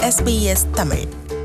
SBS Tamil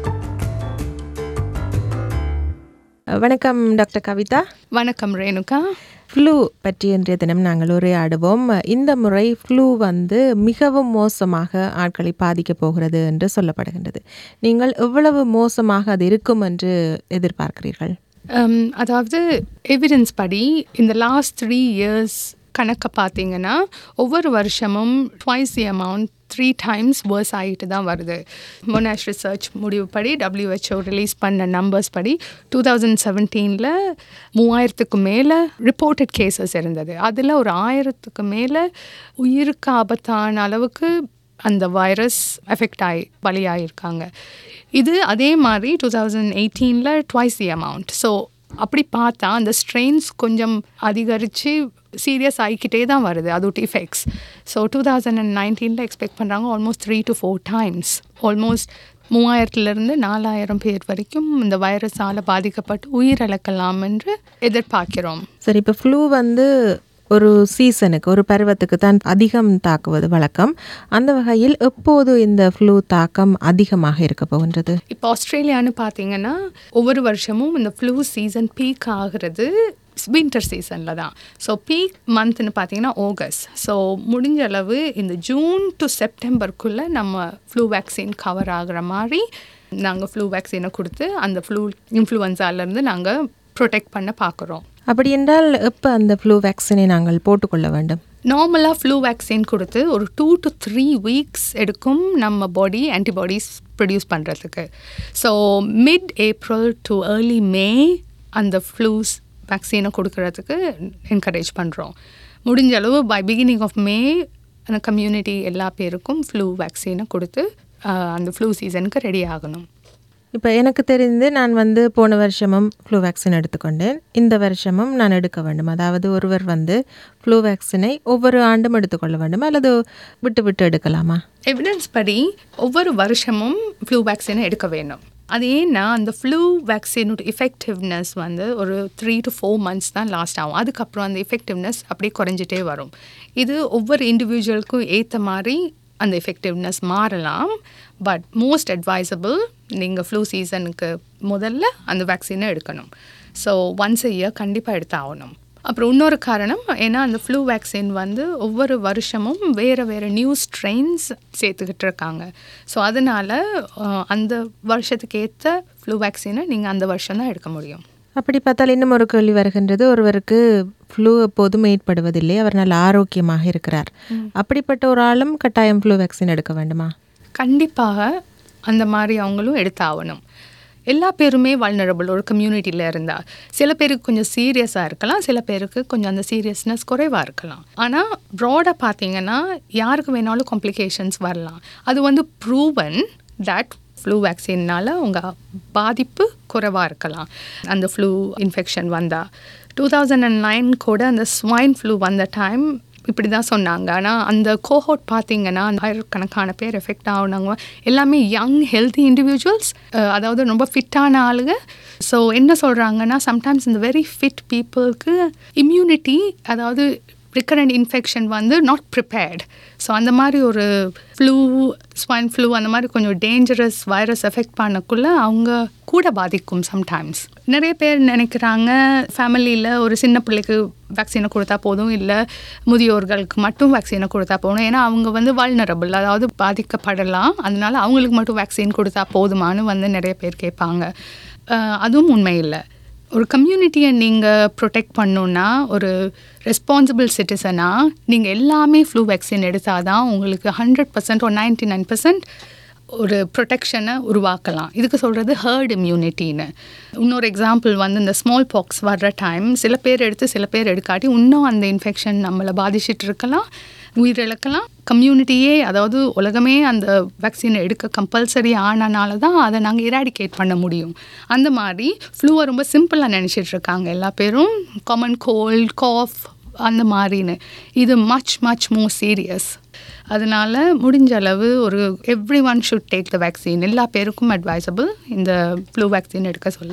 வணக்கம் doctor Kavitha வணக்கம் Renuka flu பற்றி இன்றைய தினம் நாங்கள் உரையாடுவோம் இந்த முறை ஃப்ளூ வந்து மிகவும் மோசமாக ஆட்களை பாதிக்கப் போகிறது என்று சொல்லப்படுகின்றது நீங்கள் எவ்வளவு மோசமாக அது இருக்கும் என்று எதிர்பார்க்கிறீர்கள் Um, அதாவது எவிடன்ஸ் படி இந்த லாஸ்ட் த்ரீ இயர்ஸ் கணக்கை பார்த்தீங்கன்னா ஒவ்வொரு வருஷமும் twice the amount three times worse ஆகிட்டு தான் வருது மொனாஷ் ரிசர்ச் முடிவுப்படி WHO ரிலீஸ் பண்ண நம்பர்ஸ் படி டூ தௌசண்ட் செவன்டீனில் மூவாயிரத்துக்கு மேலே ரிப்போர்ட்டட் கேசஸ் இருந்தது அதில் ஒரு ஆயிரத்துக்கு மேலே உயிருக்கு ஆபத்தான அளவுக்கு அந்த வைரஸ் எஃபெக்ட் ஆகி பலியாகிருக்காங்க இது அதே மாதிரி டூ தௌசண்ட் எயிட்டீனில் ட்வைஸ் தி அமௌண்ட் ஸோ அப்படி பார்த்தா அந்த ஸ்ட்ரெயின்ஸ் கொஞ்சம் அதிகரித்து சீரியஸ் ஆகிக்கிட்டே தான் வருது அதோட effects so two thousand and நைன்டீனில் எக்ஸ்பெக்ட் பண்ணுறாங்க almost three to four times almost மூவாயிரத்துலேருந்து நாலாயிரம் பேர் வரைக்கும் இந்த வைரஸால் பாதிக்கப்பட்டு உயிரிழக்கலாம் என்று எதிர்பார்க்கிறோம் சரி இப்போ ஃப்ளூ வந்து ஒரு சீசனுக்கு ஒரு பருவத்துக்கு தான் அதிகம் தாக்குவது வழக்கம் அந்த வகையில் எப்போது இந்த ஃப்ளூ தாக்கம் அதிகமாக இருக்க போகின்றது இப்போ ஆஸ்திரேலியான்னு பார்த்தீங்கன்னா ஒவ்வொரு வருஷமும் இந்த ஃப்ளூ சீசன் பீக் ஆகிறது வின்டர் சீசனில் தான் ஸோ பீக் மந்த்னு பார்த்தீங்கன்னா ஆகஸ்ட் ஸோ முடிஞ்ச அளவு இந்த ஜூன் டு செப்டம்பருக்குள்ளே நம்ம ஃப்ளூ வேக்சின் கவர் ஆகுற மாதிரி நாங்கள் ஃப்ளூ வேக்சினை கொடுத்து அந்த ஃப்ளூ இன்ஃப்ளூயன்ஸாலேருந்து நாங்கள் ப்ரொடெக்ட் பண்ண பார்க்குறோம் அப்படி என்றால் எப்போ அந்த ஃப்ளூ வேக்சினை நாங்கள் போட்டுக்கொள்ள வேண்டும் நார்மலாக ஃப்ளூ வேக்சின் கொடுத்து ஒரு டூ டு த்ரீ வீக்ஸ் எடுக்கும் நம்ம பாடி ஆன்டிபாடிஸ் ப்ரொடியூஸ் பண்ணுறதுக்கு so mid April to early May அந்த ஃப்ளூஸ் வேக்சினை கொடுக்கறதுக்கு என்கரேஜ் பண்ணுறோம் முடிஞ்ச அளவு பை பிகினிங் ஆஃப் மே அந்த கம்யூனிட்டி எல்லா பேருக்கும் ஃப்ளூ வேக்சினை கொடுத்து ஆஹ், அந்த ஃப்ளூ சீசனுக்கு ரெடி ஆகணும் இப்போ எனக்கு தெரிந்து நான் வந்து போன வருஷமும் ஃப்ளூ வேக்சின் எடுத்துக்கொண்டேன் இந்த வருஷமும் நான் எடுக்க வேண்டும் அதாவது ஒருவர் வந்து ஃப்ளூ வேக்சினை ஒவ்வொரு ஆண்டும் எடுத்துக்கொள்ள வேண்டும் அல்லது விட்டு விட்டு எடுக்கலாமா எவிடன்ஸ் படி ஒவ்வொரு வருஷமும் ஃப்ளூ வேக்சினை எடுக்க வேணும் அது ஏன்னா அந்த ஃப்ளூ வேக்சினோட எஃபெக்டிவ்னஸ் வந்து ஒரு த்ரீ டு ஃபோர் மந்த்ஸ் தான் லாஸ்ட் ஆகும் அதுக்கப்புறம் அந்த எஃபெக்டிவ்னஸ் அப்படியே குறைஞ்சிட்டே வரும் இது ஒவ்வொரு இண்டிவிஜுவலுக்கும் ஏற்ற மாதிரி அந்த எஃபெக்டிவ்னஸ் மாறலாம் பட் மோஸ்ட் அட்வைசபிள் நீங்கள் ஃப்ளூ சீசனுக்கு முதல்ல அந்த வேக்சினை எடுக்கணும் ஸோ ஒன்ஸ் a இயர் கண்டிப்பாக எடுத்தாகணும் அப்புறம் இன்னொரு காரணம் ஏன்னா அந்த ஃப்ளூ வேக்சின் வந்து ஒவ்வொரு வருஷமும் வேறு வேறு நியூ ஸ்ட்ரெயின்ஸ் சேர்த்துக்கிட்டு இருக்காங்க ஸோ அதனால் அந்த வருஷத்துக்கு ஏற்ற ஃப்ளூ வேக்சினை நீங்கள் அந்த வருஷம் தான் எடுக்க முடியும் அப்படி பார்த்தால் இன்னும் ஒரு கேள்வி வருகின்றது ஒருவருக்கு ஃப்ளூ எப்போதும் ஏற்படுவதில்லை அவர் நல்ல ஆரோக்கியமாக இருக்கிறார் அப்படிப்பட்ட ஒரு ஆளும் கட்டாயம் ஃப்ளூ வேக்சின் எடுக்க வேண்டுமா கண்டிப்பாக அந்த மாதிரி அவங்களும் எடுத்தாகணும் எல்லா பேருமே வல்னரபிள் ஒரு கம்யூனிட்டியில் இருந்தால் சில பேருக்கு கொஞ்சம் சீரியஸாக இருக்கலாம் சில பேருக்கு கொஞ்சம் அந்த சீரியஸ்னஸ் குறைவாக இருக்கலாம் ஆனால் ப்ராடாக பார்த்தீங்கன்னா யாருக்கு வேணாலும் காம்ப்ளிகேஷன்ஸ் வரலாம் அது வந்து ப்ரூவன் தட் ஃப்ளூ வேக்சின்னால் உங்கள் பாதிப்பு குறைவாக இருக்கலாம் அந்த ஃப்ளூ இன்ஃபெக்ஷன் வந்தால் டூ தௌசண்ட் அண்ட் நைன் கூட அந்த ஸ்வைன் ஃப்ளூ வந்த டைம் இப்படி தான் சொன்னாங்க ஆனால் அந்த கோஹோட் பார்த்தீங்கன்னா ஆயிரக்கணக்கான பேர் எஃபெக்ட் ஆகுனாங்க எல்லாமே யங் ஹெல்த்தி இண்டிவிஜுவல்ஸ் அதாவது ரொம்ப ஃபிட்டான ஆளுங்க ஸோ என்ன சொல்கிறாங்கன்னா சம்டைம்ஸ் இந்த வெரி ஃபிட் பீப்புளுக்கு இம்யூனிட்டி அதாவது ரிக்கரண்ட் இன்ஃபெக்ஷன் வந்து நாட் ப்ரிப்பேர்ட் ஸோ அந்த மாதிரி ஒரு ஃப்ளூ ஸ்வைன் ஃப்ளூ அந்த மாதிரி கொஞ்சம் டேஞ்சரஸ் வைரஸ் எஃபெக்ட் பண்ணக்குள்ள அவங்க கூட பாதிக்கும் சம்டைம்ஸ் நிறைய பேர் நினைக்கிறாங்க ஃபேமிலியில் ஒரு சின்ன பிள்ளைக்கு வேக்சினை கொடுத்தா போதும் இல்லை முதியோர்களுக்கு மட்டும் வேக்சினை கொடுத்தா போதும் ஏன்னா அவங்க வந்து வல்னரபிள் அதாவது பாதிக்கப்படலாம் அதனால அவங்களுக்கு மட்டும் வேக்சின் கொடுத்தா போதுமான்னு வந்து நிறைய பேர் கேட்பாங்க அஹ் அதுவும் உண்மை இல்லை ஒரு கம்யூனிட்டியை நீங்கள் ப்ரொடெக்ட் பண்ணணுன்னா ஒரு ரெஸ்பான்சிபிள் சிட்டிசனாக நீங்கள் எல்லாமே ஃப்ளூ வேக்சின் எடுத்தால் தான் உங்களுக்கு ஹண்ட்ரட் பர்சன்ட் ஒரு நைன்டி நைன் பர்சன்ட் ஒரு ப்ரொடெக்ஷனை உருவாக்கலாம் இதுக்கு சொல்கிறது ஹர்ட் இம்யூனிட்டின்னு இன்னொரு எக்ஸாம்பிள் வந்து இந்த ஸ்மால் பாக்ஸ் வர்ற டைம் சில பேர் எடுத்து சில பேர் எடுக்காட்டி இன்னும் அந்த இன்ஃபெக்ஷன் நம்மளை பாதிச்சிட்டு இருக்கலாம் உயிரிழக்கலாம் கம்யூனிட்டியே அதாவது உலகமே அந்த வேக்சினை எடுக்க கம்பல்சரி ஆனனால தான் அதை நாங்கள் இராடிகேட் பண்ண முடியும் அந்த மாதிரி ஃப்ளூவை ரொம்ப சிம்பிளாக நினச்சிட்டு இருக்காங்க எல்லா பேரும் காமன் கோல்ட் காஃப் அந்த மாதிரின்னு இது மச் மச் மோர் சீரியஸ் அதனால முடிஞ்ச அளவு ஒரு every one should take the vaccine எல்லா பேருக்கும் அட்வைசபிள் இந்த ஃப்ளூ வேக்சின் எடுக்க சொல்லி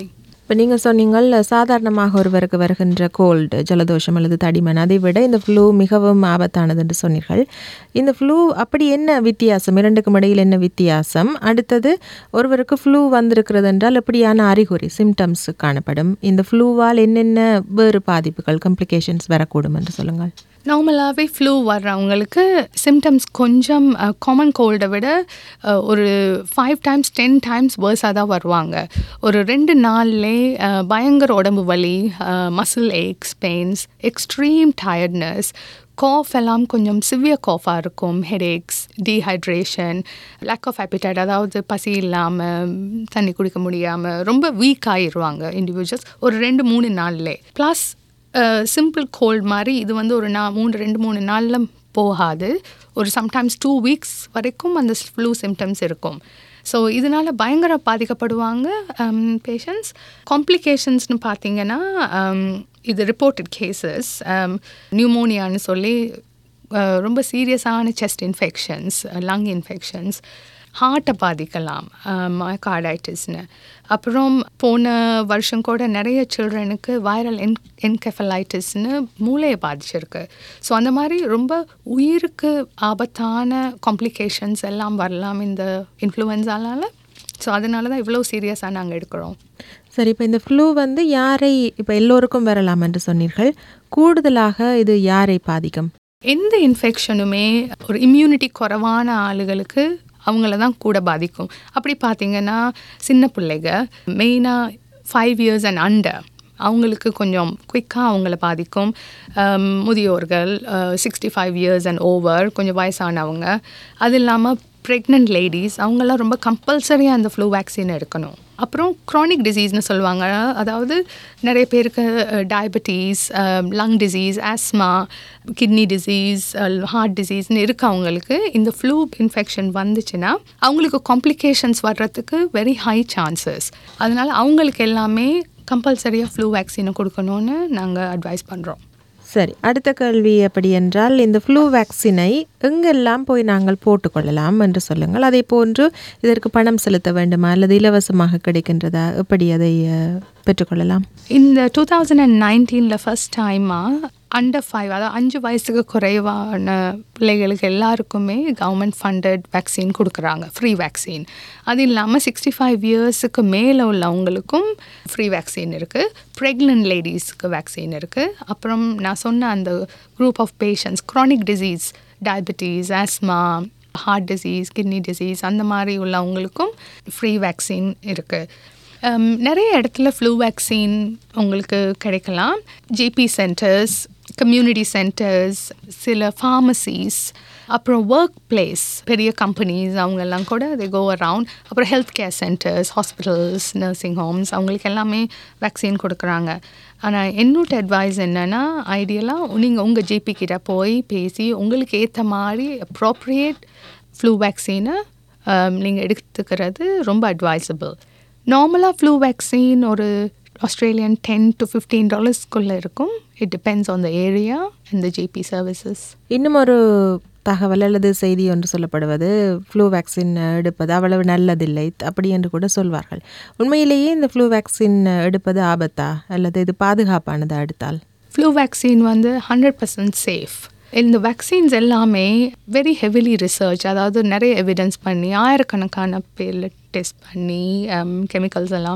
இப்போ நீங்கள் சொன்னீங்கள் சாதாரணமாக ஒருவருக்கு வருகின்ற கோல்டு ஜலதோஷம் அல்லது தடிமன் அதை விட இந்த ஃப்ளூ மிகவும் ஆபத்தானது என்று சொன்னீர்கள் இந்த ஃப்ளூ அப்படி என்ன வித்தியாசம் இரண்டுக்கும் இடையில் என்ன வித்தியாசம் அடுத்தது ஒருவருக்கு ஃப்ளூ வந்திருக்கிறது என்றால் எப்படியான அறிகுறி சிம்டம்ஸ் காணப்படும் இந்த ஃப்ளூவால் என்னென்ன வேறு பாதிப்புகள் கம்ப்ளிகேஷன்ஸ் வரக்கூடும் என்று சொல்லுங்கள் நார்மலாகவே ஃப்ளூ வர்றவங்களுக்கு சிம்டம்ஸ் கொஞ்சம் காமன் கோல்டை விட அஹ், ஒரு ஃபைவ் டைம்ஸ் டென் டைம்ஸ் வேர்ஸாக தான் வருவாங்க ஒரு ரெண்டு நாள்லே அஹ், பயங்கர உடம்பு வலி muscle aches pains extreme tiredness cough எல்லாம் கொஞ்சம் சிவியர் காஃபாக இருக்கும் headaches dehydration lack of appetite அதாவது பசி இல்லாமல் தண்ணி குடிக்க முடியாமல் ரொம்ப வீக் ஆயிடுவாங்க இண்டிவிஜுவல்ஸ் ஒரு ரெண்டு மூணு நாள்லே ப்ளஸ் சிம்பிள் கோல்ட் மாதிரி இது வந்து ஒரு நா மூணு ரெண்டு மூணு நாளில் போகாது ஒரு சம்டைம்ஸ் டூ வீக்ஸ் வரைக்கும் அந்த ஃப்ளூ சிம்டம்ஸ் இருக்கும் ஸோ இதனால் பயங்கர பாதிக்கப்படுவாங்க பேஷண்ட்ஸ் காம்ப்ளிகேஷன்ஸ்னு பார்த்தீங்கன்னா um, இது ரிப்போர்ட்டட் கேசஸ் நியூமோனியான்னு சொல்லி uh, ரொம்ப சீரியஸான செஸ்ட் இன்ஃபெக்ஷன்ஸ் லங் இன்ஃபெக்ஷன்ஸ் ஹார்ட்டை பாதிக்கலாம் கார்டைட்டிஸ்னு அப்புறம் போன வருஷம் கூட நிறைய சில்ட்ரனுக்கு வைரல் என் என்கெஃபலைட்டிஸ்னு மூளையை பாதிச்சிருக்கு ஸோ அந்த மாதிரி ரொம்ப உயிருக்கு ஆபத்தான காம்ப்ளிகேஷன்ஸ் எல்லாம் வரலாம் இந்த இன்ஃப்ளூயன்ஸால ஸோ அதனால தான் இவ்வளோ சீரியஸாக நாங்கள் எடுக்கிறோம் சரி இப்போ இந்த ஃப்ளூ வந்து யாரை இப்போ எல்லோருக்கும் வரலாம் என்று சொன்னீர்கள் கூடுதலாக இது யாரை பாதிக்கும் எந்த இன்ஃபெக்ஷனுமே ஒரு இம்யூனிட்டி குறைவான ஆளுகளுக்கு அவங்கள தான் கூட பாதிக்கும் அப்படி பார்த்தீங்கன்னா சின்ன பிள்ளைங்க மெயினாக ஃபைவ் இயர்ஸ் அண்ட் அண்டர் அவங்களுக்கு கொஞ்சம் குயிக்காக அவங்கள பாதிக்கும் Um, முதியோர்கள் sixty five years and over கொஞ்சம் வயசானவங்க அது இல்லாமல் ப்ரெக்னென்ட் லேடிஸ் அவங்கெல்லாம் ரொம்ப கம்பல்சரியாக அந்த ஃப்ளூ வேக்சின் எடுக்கணும் அப்புறம் க்ரானிக் டிசீஸ்னு சொல்லுவாங்க அதாவது நிறைய பேருக்கு diabetes lung disease asthma kidney disease heart டிசீஸ்னு இருக்கு அவங்களுக்கு இந்த ஃப்ளூ இன்ஃபெக்ஷன் வந்துச்சுன்னா அவங்களுக்கு காம்ப்ளிகேஷன்ஸ் வர்றதுக்கு வெரி ஹை சான்சஸ் அதனால அவங்களுக்கு எல்லாமே கம்பல்சரியாக ஃப்ளூ வேக்சினை கொடுக்கணும்னு நாங்கள் அட்வைஸ் பண்ணுறோம் சரி அடுத்த கேள்வி எப்படி என்றால் இந்த ஃப்ளூ வேக்சினை எங்கெல்லாம் போய் நாங்கள் போட்டுக்கொள்ளலாம் என்று சொல்லுங்கள் அதே போன்று இதற்கு பணம் செலுத்த வேண்டுமா அல்லது இலவசமாக கிடைக்கின்றதா எப்படி அதை அஹ், பெற்றுக்கொள்ளலாம் இந்த டூ தௌசண்ட் அண்ட் நைன்டீனில் ஃபஸ்ட் டைமாக அண்டர் ஃபைவ் அதாவது அஞ்சு வயசுக்கு குறைவான பிள்ளைகளுக்கு எல்லாருக்குமே கவர்மெண்ட் ஃபண்டட் வேக்சின் கொடுக்குறாங்க ஃப்ரீ வேக்சின் அது இல்லாமல் சிக்ஸ்டி ஃபைவ் இயர்ஸுக்கு மேலே உள்ளவங்களுக்கும் ஃப்ரீ வேக்சின் இருக்குது ப்ரெக்னென்ட் லேடிஸ்க்கு வேக்சின் இருக்குது அப்புறம் நான் சொன்ன அந்த group of patients chronic disease diabetes asthma heart disease kidney disease அந்த மாதிரி உள்ளவங்களுக்கும் ஃப்ரீ வேக்சின் இருக்குது Um, நிறைய இடத்துல ஃப்ளூ வேக்சின் உங்களுக்கு கிடைக்கலாம் ஜிபி சென்டர்ஸ் கம்யூனிட்டி சென்டர்ஸ் சில ஃபார்மசிஸ் அப்புறம் ஒர்க் பிளேஸ் பெரிய கம்பெனிஸ் அவங்கெல்லாம் கூட they கோ அரவுண்ட் அப்புறம் health care centres hospitals nursing homes அவங்களுக்கு எல்லாமே வேக்சின் கொடுக்குறாங்க ஆனால் என்னோட அட்வைஸ் என்னென்னா ஐடியலாக நீங்கள் உங்கள் ஜிபி கிட்ட போய் பேசி உங்களுக்கு ஏற்ற மாதிரி அப்ரோப்ரியேட் ஃப்ளூ வேக்சினை நீங்கள் எடுத்துக்கிறது ரொம்ப அட்வைசபிள் நார்மலாக ஃப்ளூ வேக்சின் ஒரு ஆஸ்திரேலியன் டென் டு ஃபிஃப்டீன் டாலர்ஸ்க்குள்ளே இருக்கும் it depends on the area and the GP services இன்னும் ஒரு தகவல் அல்லது செய்தி ஒன்று சொல்லப்படுவது ஃப்ளூ வேக்சின் எடுப்பது அவ்வளவு நல்லதில்லை அப்படி என்று கூட சொல்வார்கள் உண்மையிலேயே இந்த ஃப்ளூ வேக்சின் எடுப்பது ஆபத்தா அல்லது இது பாதுகாப்பானதா எடுத்தால் ஃப்ளூ வேக்சின் வந்து ஹண்ட்ரட் பர்சன்ட் சேஃப் இந்த வேக்சின்ஸ் எல்லாமே வெரி ஹெவிலி ரிசர்ச் அதாவது நிறைய எவிடன்ஸ் பண்ணி ஆயிரக்கணக்கான பேரில் டெஸ்ட் பண்ணி கெமிக்கல்ஸ் எல்லாம்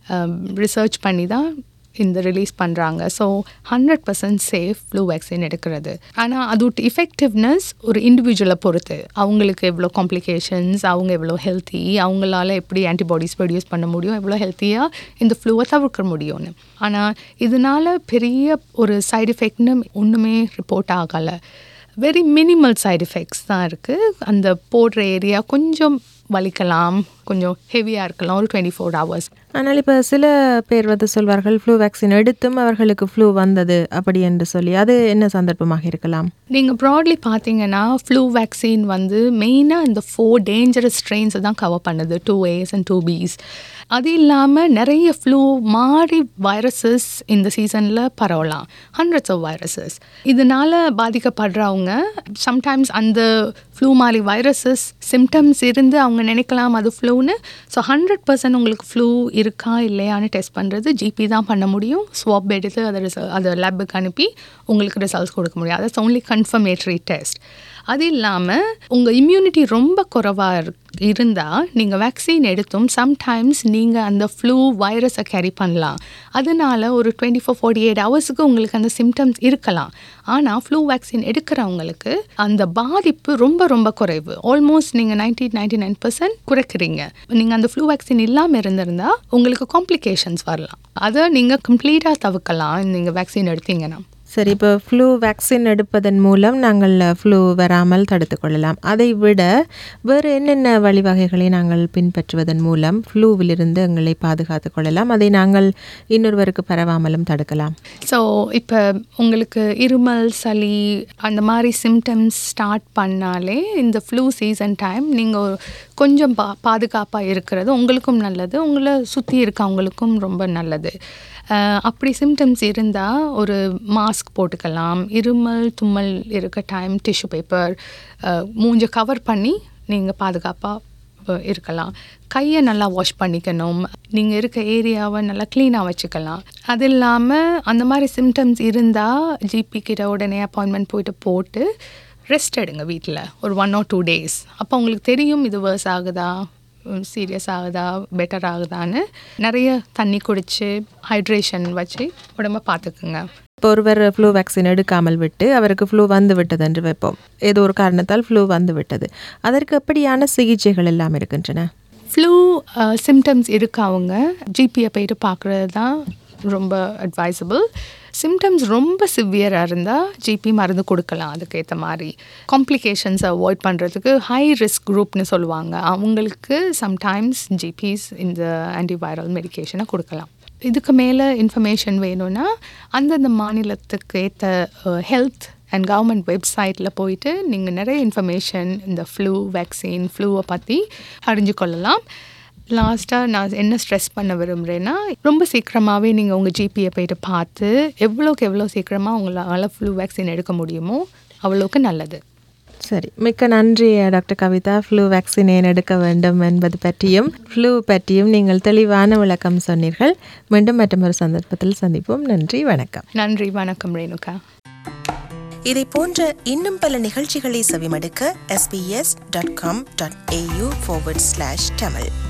ரிசர்ச் பண்ணி தான் இந்த ரிலீஸ் பண்ணுறாங்க so hundred percent safe flu vaccine எடுக்கிறது ஆனால் அதோட இஃபெக்டிவ்னஸ் ஒரு இண்டிவிஜுவலை பொறுத்து அவங்களுக்கு எவ்வளோ காம்ப்ளிகேஷன்ஸ் அவங்க எவ்வளோ ஹெல்த்தி அவங்களால எப்படி ஆன்டிபாடிஸ் ப்ரொடியூஸ் பண்ண முடியும் எவ்வளோ ஹெல்த்தியாக இந்த ஃப்ளூவை தவிர்க்க முடியும்னு ஆனால் இதனால பெரிய ஒரு சைடு எஃபெக்ட்னு ஒன்றுமே ரிப்போர்ட் ஆகலை வெரி மினிமல் சைடு எஃபெக்ட்ஸ் தான் இருக்குது அந்த போடுற ஏரியா கொஞ்சம் வலிக்கலாம் கொஞ்சம் ஹெவியாக இருக்கலாம் ஒரு டுவெண்ட்டி ஃபோர் ஹவர்ஸ் ஆனால் இப்போ சில பேர் வந்து சொல்வார்கள் ஃப்ளூ வேக்சின் எடுத்தும் அவர்களுக்கு ஃப்ளூ வந்தது அப்படி என்று சொல்லி அது என்ன சந்தர்ப்பமாக இருக்கலாம் நீங்கள் ப்ராட்லி பார்த்தீங்கன்னா ஃப்ளூ வேக்சின் வந்து மெயினாக இந்த ஃபோர் டேஞ்சரஸ் ஸ்ட்ரெயின்ஸை தான் கவர் பண்ணுது டூ ஏஸ் அண்ட் டூ பிஸ் அது இல்லாமல் நிறைய ஃப்ளூ மாறி வைரஸஸ் இந்த சீசனில் பரவலாம் ஹண்ட்ரட்ஸ் ஆஃப் வைரஸஸ் இதனால் பாதிக்கப்படுறவங்க சம்டைம்ஸ் அந்த ஃப்ளூ மாதிரி வைரஸஸ் சிம்டம்ஸ் இருந்து அவங்க நினைக்கலாம் அது ஃப்ளூ ஃப்ளூன்னு ஸோ ஹண்ட்ரட் பர்சன்ட் உங்களுக்கு ஃப்ளூ இருக்கா இல்லையான்னு டெஸ்ட் பண்ணுறது ஜிபி தான் பண்ண முடியும் ஸ்வாப் எடுத்து அதை ரிசல் அதை லேபுக்கு அனுப்பி உங்களுக்கு ரிசல்ட்ஸ் கொடுக்க முடியும் that's only confirmatory டெஸ்ட் அது இல்லாமல் உங்கள் இம்யூனிட்டி ரொம்ப குறைவாக இருந்தால் நீங்கள் வேக்சின் எடுத்தும் சம்டைம்ஸ் நீங்கள் அந்த ஃப்ளூ வைரஸை கேரி பண்ணலாம் அதனால ஒரு டுவெண்ட்டி ஃபோர் ஃபார்ட்டி எயிட் ஹவர்ஸுக்கு உங்களுக்கு அந்த சிம்டம்ஸ் இருக்கலாம் ஆனால் ஃப்ளூ வேக்சின் எடுக்கிறவங்களுக்கு அந்த பாதிப்பு ரொம்ப ரொம்ப குறைவு ஆல்மோஸ்ட் நீங்கள் நைன்டி நைன்டி நைன் பர்சன்ட் குறைக்கிறீங்க நீங்கள் அந்த ஃப்ளூ வேக்சின் இல்லாமல் இருந்திருந்தால் உங்களுக்கு காம்ப்ளிகேஷன்ஸ் வரலாம் அதை நீங்கள் கம்ப்ளீட்டாக தவிர்க்கலாம் நீங்கள் வேக்சின் எடுத்தீங்கன்னா சரி இப்போ ஃப்ளூ வேக்சின் எடுப்பதன் மூலம் நாங்கள் ஃப்ளூ வராமல் தடுத்துக் கொள்ளலாம் அதை விட வேறு என்னென்ன வழிவகைகளை நாங்கள் பின்பற்றுவதன் மூலம் ஃப்ளூவிலிருந்து எங்களை பாதுகாத்துக் கொள்ளலாம் அதை நாங்கள் இன்னொருவருக்கு பரவாமலும் தடுக்கலாம் ஸோ இப்போ உங்களுக்கு இருமல் சளி அந்த மாதிரி சிம்டம்ஸ் ஸ்டார்ட் பண்ணாலே இந்த ஃப்ளூ சீசன் டைம் நீங்கள் கொஞ்சம் பா பாதுகாப்பாக இருக்கிறது உங்களுக்கும் நல்லது உங்களை சுற்றி இருக்கவங்களுக்கும் ரொம்ப நல்லது அஹ் அப்படி சிம்டம்ஸ் இருந்தால் ஒரு மாஸ்க் போட்டுக்கலாம் இருமல் தும்மல் இருக்க டைம் டிஷ்யூ பேப்பர் மூஞ்ச கவர் பண்ணி நீங்கள் பாதுகாப்பாக இருக்கலாம் கையை நல்லா வாஷ் பண்ணிக்கணும் நீங்கள் இருக்க ஏரியாவை நல்லா க்ளீனாக வச்சுக்கலாம் அது இல்லாமல் அந்த மாதிரி சிம்டம்ஸ் இருந்தால் ஜிபி கிட்ட உடனே அப்பாயின்மெண்ட் போயிட்டு போட்டு ரெஸ்ட் எடுங்க வீட்டில் ஒரு ஒன் ஆர் டூ டேஸ் அப்போ உங்களுக்கு தெரியும் இது வேர்ஸ் ஆகுதா சீரியஸ் ஆகுதா பெட்டர் ஆகுதான்னு நிறைய தண்ணி குடித்து ஹைட்ரேஷன் வச்சு உடம்ப பார்த்துக்குங்க இப்போ ஒருவர் ஃப்ளூ வேக்சின் எடுக்காமல் விட்டு அவருக்கு ஃப்ளூ வந்து விட்டது என்று வைப்போம் ஏதோ ஒரு காரணத்தால் ஃப்ளூ வந்து விட்டது அதற்கு எப்படியான சிகிச்சைகள் எல்லாம் இருக்கின்றன ஃப்ளூ சிம்டம்ஸ் இருக்கவங்க ஜிபியை போயிட்டு பார்க்குறது தான் ரொம்ப அட்வைசபிள் சிம்டம்ஸ் ரொம்ப சிவியராக இருந்தால் ஜிபி மருந்து கொடுக்கலாம் அதுக்கேற்ற மாதிரி காம்ப்ளிகேஷன்ஸை அவாய்ட் பண்ணுறதுக்கு ஹை ரிஸ்க் குரூப்னு சொல்லுவாங்க அவங்களுக்கு சம்டைம்ஸ் ஜிபிஸ் இந்த ஆன்டிவைரல் மெடிகேஷனை கொடுக்கலாம் இதுக்கு மேலே இன்ஃபர்மேஷன் வேணும்னா அந்தந்த மாநிலத்துக்கு ஏற்ற ஹெல்த் அண்ட் கவர்மெண்ட் வெப்சைட்டில் போயிட்டு நீங்கள் நிறைய இன்ஃபர்மேஷன் இந்த ஃப்ளூ வேக்சின் ஃப்ளூவை பற்றி அறிஞ்சு கொள்ளலாம் லாஸ்ட்டாக நான் என்ன ஸ்ட்ரெஸ் பண்ண விரும்புகிறேன்னா ரொம்ப சீக்கிரமாகவே நீங்கள் உங்கள் ஜிபியை போயிட்டு பார்த்து எவ்வளோக்கு எவ்வளோ சீக்கிரமாக உங்களால் ஃப்ளூ வேக்சின் எடுக்க முடியுமோ அவ்வளோக்கு நல்லது சரி மிக்க நன்றி டாக்டர் கவிதா ஃப்ளூ வேக்சின் ஏன் எடுக்க வேண்டும் என்பது பற்றியும் ஃப்ளூ பற்றியும் நீங்கள் தெளிவான விளக்கம் சொன்னீர்கள் மீண்டும் மற்றொரு சந்தர்ப்பத்தில் சந்திப்போம் நன்றி வணக்கம் நன்றி வணக்கம் ரேணுகா இதை போன்ற இன்னும் பல நிகழ்ச்சிகளை செவிமடுக்க sbs.com.au forward slash tamil